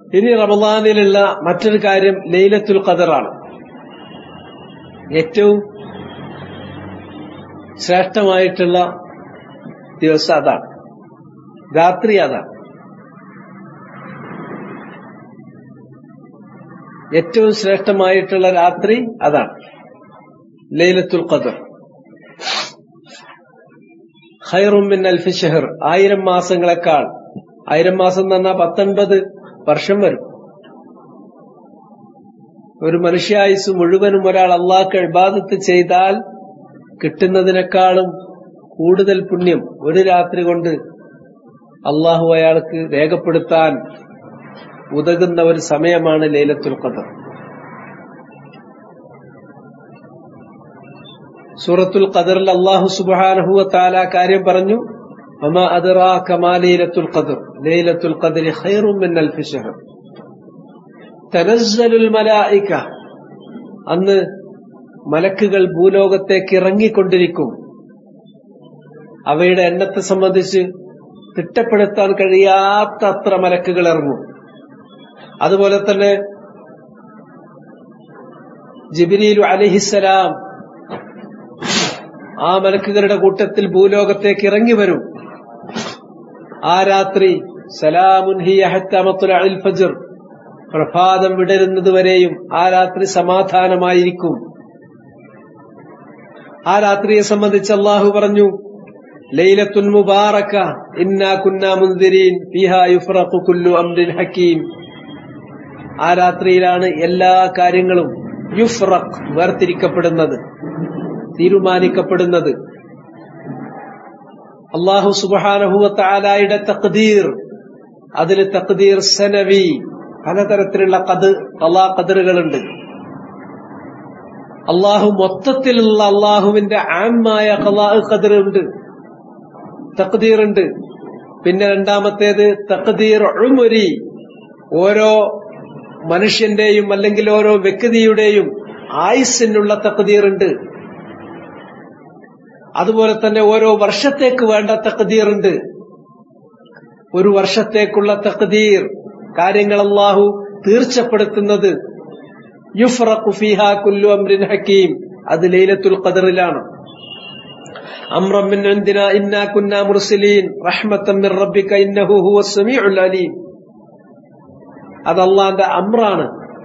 ഇനി റമദാനിലുള്ള മറ്റൊരു കാര്യം ലൈലത്തുൽ ഖദറാണ് ഏറ്റവും ശ്രേഷ്ഠമായിട്ടുള്ള ദിവസം അതാണ് രാത്രി അതാണ് ഏറ്റവും ശ്രേഷ്ഠമായിട്ടുള്ള രാത്രി അതാണ് ലൈലത്തുൽ ഖദർ ഖൈറും മിൻ അൽഫി ഷഹർ ആയിരം മാസങ്ങളെക്കാൾ ആയിരം മാസം എന്ന് പറഞ്ഞാൽ പത്തൊൻപത് വർഷം വരും ഒരു മനുഷ്യായുസ് മുഴുവനും ഒരാൾ അള്ളാഹ്ക്ക് ഇബാദത്ത് ചെയ്താൽ കിട്ടുന്നതിനേക്കാളും കൂടുതൽ പുണ്യം ഒരു രാത്രി കൊണ്ട് അള്ളാഹു അയാൾക്ക് രേഖപ്പെടുത്താൻ ഉതകുന്ന ഒരു സമയമാണ് ലൈലത്തുൽ ഖദർ സൂറത്തുൽ ഖദറിൽ അള്ളാഹു സുബ്ഹാനഹു വതആല കാര്യം പറഞ്ഞു വമാ അദ്റാക മാ ലൈലത്തുൽ ഖദർ ലൈലത്തുൽ ഖദരി ഖൈറും മിൻ അൽഫി ശഹർ തനസ്സലുൽ മലായിക അന്ന് മലക്കുകൾ ഭൂലോകത്തേക്ക് ഇറങ്ങിക്കൊണ്ടിരിക്കും അവയുടെ എണ്ണത്തെ സംബന്ധിച്ച് തിട്ടപ്പെടുത്താൻ കഴിയാത്ത അത്ര മലക്കുകൾ ഇറങ്ങും അതുപോലെ തന്നെ ജിബിരിലു അലിഹിസലാം ആ മലക്കുകളുടെ കൂട്ടത്തിൽ ഭൂലോകത്തേക്ക് ഇറങ്ങി വരും ആ രാത്രി സലാമുൻ ഹിയ ഹത്താ മത്ലഇൽ ഫജ്ർ പ്രഭാതം വിടരുന്നതുവരെയും ആ രാത്രി സമാധാനമായിരിക്കും ആ രാത്രിയെ സംബന്ധിച്ച് അള്ളാഹു പറഞ്ഞു ലൈലത്തുൻ മുബാറക ഇന്നാ കുന്നാ മുൻദിരീൻ ഫീഹാ യുഫ്റഖു കുല്ലു അംരിൻ ഹക്കീം ആ രാത്രിയിലാണ് എല്ലാ കാര്യങ്ങളും യുഫ്റഖ് വേർതിരിക്കപ്പെടുന്നത് തീരുമാനിക്കപ്പെടുന്നത് അള്ളാഹു സുബാനഹുവത്താലായുടെ തഖ്ദീർ അതിൽ തഖ്ദീർ സനവി പലതരത്തിലുള്ള കത് കലാ കതിറുകളുണ്ട് അള്ളാഹു മൊത്തത്തിലുള്ള അള്ളാഹുവിന്റെ ആമായ കലാ കതിറുണ്ട് തഖ്ദീർ ഉണ്ട് പിന്നെ രണ്ടാമത്തേത് തഖ്ദീർ ഉമുരി ഓരോ മനുഷ്യന്റെയും അല്ലെങ്കിൽ ഓരോ വ്യക്തിയുടെയും ആയുസ്സിനുള്ള തഖ്ദീർ ഉണ്ട് അതുപോലെ തന്നെ ഓരോ വർഷത്തേക്ക് വേണ്ട തഖ്ദീർ ഉണ്ട് ഒരു വർഷത്തേക്കുള്ള തഖ്ദീർ കാര്യങ്ങൾ അള്ളാഹു തീർച്ചപ്പെടുത്തുന്നത് യുഫ്റഖു ഫീഹാ കുല്ലു അംരിൻ ഹക്കീം അത് ലൈലത്തുൽ ഖദറിലാണ് അംറം മിൻ ഇൻദിനാ ഇന്നാ കുന്നാ മുർസലീൻ റഹ്മത്തൻ മിൻ റബ്ബിക ഇന്നഹു ഹുവസ് സമീഉൽ അലീം അത് അള്ളാന്റെ അമ്രാണ്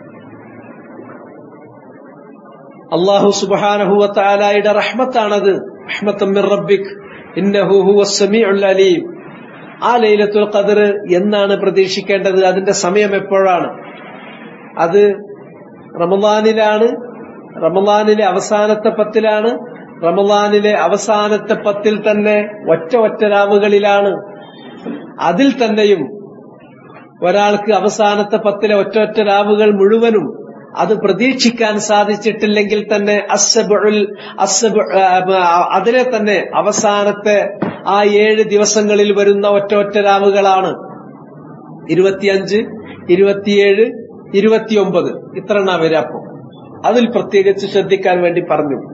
അള്ളാഹു സുബ്ഹാനഹു വതആലയുടെ റഹ്മത്താണത് റഹ്മത്തൻ മിൻ റബ്ബിക് ഇന്നഹു ഹുവസ് സമീഉൽ അലീം ആ ലൈലത്തുൽ ഖദർ എന്നാണ് പ്രതീക്ഷിക്കേണ്ടത് അതിന്റെ സമയം എപ്പോഴാണ് അത് റമദാനിലാണ് റമദാനിലെ അവസാനത്തെ പത്തിലാണ് റമദാനിലെ അവസാനത്തെ പത്തിൽ തന്നെ ഒറ്റ ഒറ്റ രാവുകളിലാണ് അതിൽ തന്നെയും ഒരാൾക്ക് അവസാനത്തെ പത്തിലെ ഒറ്റ ഒറ്റ രാവുകൾ മുഴുവനും അത് പ്രതീക്ഷിക്കാൻ സാധിച്ചിട്ടില്ലെങ്കിൽ തന്നെ അസബുൽ അസബ് അതിലെ തന്നെ അവസാനത്തെ ആ ഏഴ് ദിവസങ്ങളിൽ വരുന്ന ഒറ്റ ഒറ്റ രാവുകളാണ് ഇരുപത്തിയഞ്ച് ഇരുപത്തിയേഴ് ഇരുപത്തിയൊമ്പത് ഇത്ര എണ്ണ വരാപ്പോ അതിൽ പ്രത്യേകിച്ച് ശ്രദ്ധിക്കാൻ വേണ്ടി പറഞ്ഞു